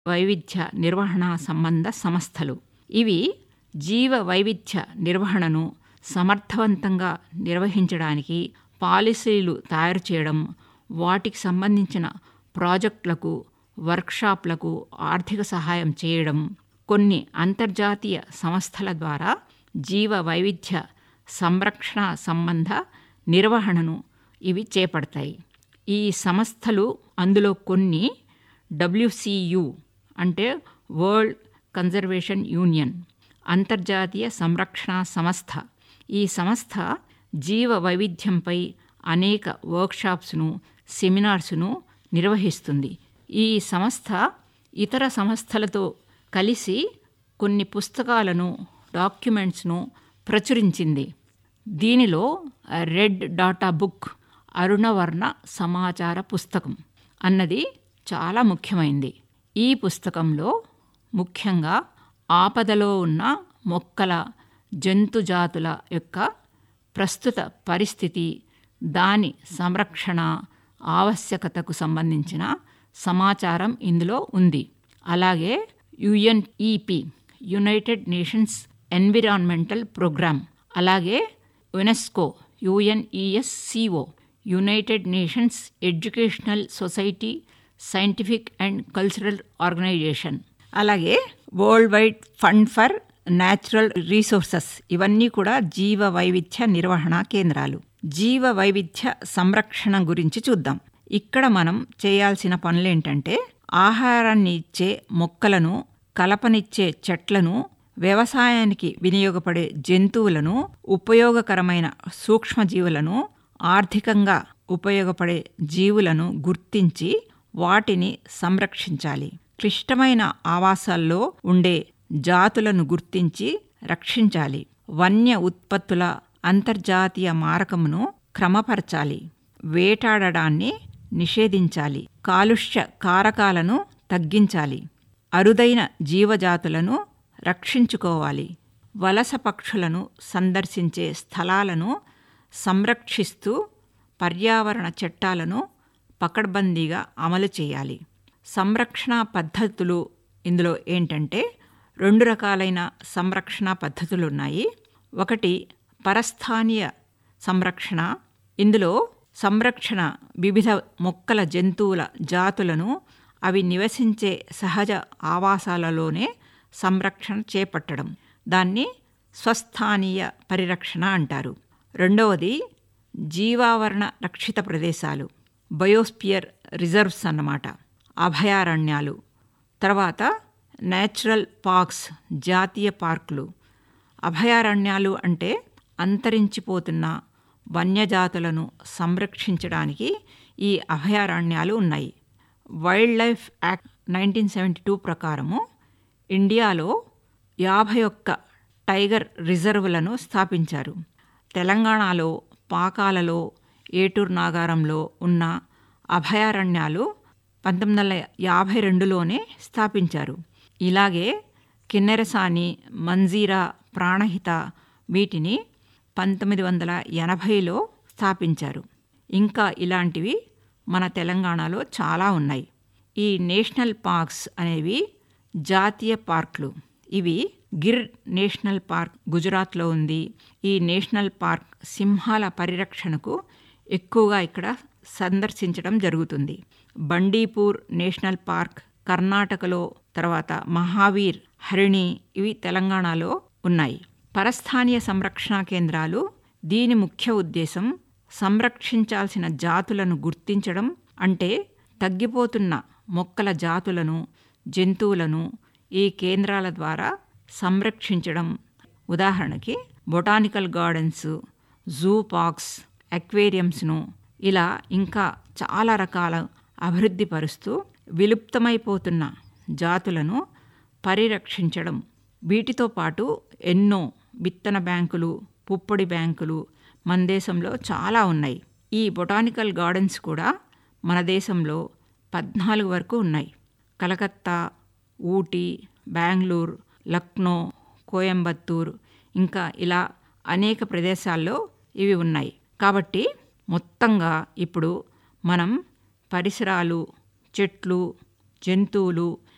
వైవిధ్య నిర్వహణ సంబంధ సంస్థలు ఇవి జీవ వైవిధ్య నిర్వహణను సమర్థవంతంగా నిర్వహించడానికి పాలసీలు తయారు చేయడం వాటికి సంబంధించిన ప్రాజెక్టులకు వర్క్షాప్లకు ఆర్థిక సహాయం చేయడం కొన్ని అంతర్జాతీయ సంస్థల ద్వారా జీవ వైవిధ్య సంరక్షణ సంబంధ నిర్వహణను ఇవి చేపడతాయి ఈ సంస్థలు అందులో కొన్ని డబ్ల్యూసియు అంటే వరల్డ్ కన్జర్వేషన్ యూనియన్ అంతర్జాతీయ సంరక్షణ సంస్థ ఈ సంస్థ జీవ వైవిధ్యంపై అనేక వర్క్షాప్స్ను సెమినార్స్ను నిర్వహిస్తుంది ఈ సంస్థ ఇతర సంస్థలతో కలిసి కొన్ని పుస్తకాలను డాక్యుమెంట్స్ను ప్రచురించింది దీనిలో రెడ్ డాటా బుక్ అరుణవర్ణ సమాచార పుస్తకం అన్నది చాలా ముఖ్యమైంది ఈ పుస్తకంలో ముఖ్యంగా ఆపదలో ఉన్న మొక్కల జంతుజాతుల యొక్క ప్రస్తుత పరిస్థితి దాని సంరక్షణ ఆవశ్యకతకు సంబంధించిన సమాచారం ఇందులో ఉంది అలాగే UNEP United Nations Environmental Programme అలాగే UNESCO U N E S C O United Nations Educational Society Scientific and Cultural Organisation అలాగే World Wide Fund for Natural Resources ఇవన్నీ కూడా జీవ వైవిధ్య నిర్వహణ కేంద్రాలు జీవ వైవిధ్య సంరక్షణ గురించి చూద్దాం ఇక్కడ మనం చేయాల్సిన పనులేంటంటే ఆహారాన్ని ఇచ్చే మొక్కలను కలపనిచ్చే చెట్లను వ్యవసాయానికి వినియోగపడే జంతువులను ఉపయోగకరమైన సూక్ష్మజీవులను ఆర్థికంగా ఉపయోగపడే జీవులను గుర్తించి వాటిని సంరక్షించాలి క్లిష్టమైన ఆవాసాల్లో ఉండే జాతులను గుర్తించి రక్షించాలి వన్య ఉత్పత్తుల అంతర్జాతీయ మారకమును క్రమపరచాలి వేటాడడాన్ని నిషేధించాలి కాలుష్య కారకాలను తగ్గించాలి అరుదైన జీవజాతులను రక్షించుకోవాలి వలస పక్షులను సందర్శించే స్థలాలను సంరక్షిస్తూ పర్యావరణ చట్టాలను పకడ్బందీగా అమలు చేయాలి సంరక్షణ పద్ధతులు ఇందులో ఏంటంటే రెండు రకాలైన సంరక్షణ పద్ధతులు ఉన్నాయి ఒకటి పరస్థానీయ సంరక్షణ ఇందులో సంరక్షణ వివిధ మొక్కల జంతువుల జాతులను అవి నివసించే సహజ ఆవాసాలలోనే సంరక్షణ చేపట్టడం దాన్ని స్వస్థానీయ పరిరక్షణ అంటారు రెండవది జీవావరణ రక్షిత ప్రదేశాలు బయోస్పియర్ రిజర్వ్స్ అన్నమాట అభయారణ్యాలు తర్వాత నేచురల్ పార్క్స్ జాతీయ పార్కులు అభయారణ్యాలు అంటే అంతరించిపోతున్న వన్యజాతులను సంరక్షించడానికి ఈ అభయారణ్యాలు ఉన్నాయి wildlife act nineteen seventy two ప్రకారము ఇండియాలో యాభై ఒక్క టైగర్ రిజర్వులను స్థాపించారు తెలంగాణలో పాకాలలో ఏటూరు నాగారంలో ఉన్న అభయారణ్యాలు పంతొమ్మిది వందల యాభై రెండులోనే స్థాపించారు ఇలాగే కిన్నెరసాని మంజీరా ప్రాణహిత వీటిని పంతొమ్మిది వందల ఎనభైలో స్థాపించారు ఇంకా ఇలాంటివి మన తెలంగాణలో చాలా ఉన్నాయి ఈ నేషనల్ పార్క్స్ అనేవి జాతీయ పార్కులు ఇవి గిర్ నేషనల్ పార్క్ గుజరాత్లో ఉంది ఈ నేషనల్ పార్క్ సింహాల పరిరక్షణకు ఎక్కువగా ఇక్కడ సందర్శించడం జరుగుతుంది బండీపూర్ నేషనల్ పార్క్ కర్ణాటకలో తర్వాత మహావీర్ హరిణి ఇవి తెలంగాణలో ఉన్నాయి పరస్థానీయ సంరక్షణ కేంద్రాలు దీని ముఖ్య ఉద్దేశం సంరక్షించాల్సిన జాతులను గుర్తించడం అంటే తగ్గిపోతున్న మొక్కల జాతులను జంతువులను ఈ కేంద్రాల ద్వారా సంరక్షించడం ఉదాహరణకి బొటానికల్ గార్డెన్స్ జూ పార్క్స్ అక్వేరియంస్ను ఇలా ఇంకా చాలా రకాల అభివృద్ధి పరుస్తూ విలుప్తమైపోతున్న జాతులను పరిరక్షించడం వీటితో పాటు ఎన్నో విత్తన బ్యాంకులు పుప్పొడి బ్యాంకులు మన దేశంలో చాలా ఉన్నాయి ఈ బొటానికల్ గార్డెన్స్ కూడా మన దేశంలో పద్నాలుగు వరకు ఉన్నాయి కలకత్తా ఊటీ బెంగళూరు లక్నో కోయంబత్తూర్ ఇంకా ఇలా అనేక ప్రదేశాల్లో ఇవి ఉన్నాయి కాబట్టి మొత్తంగా ఇప్పుడు మనం పరిసరాలు చెట్లు జంతువులు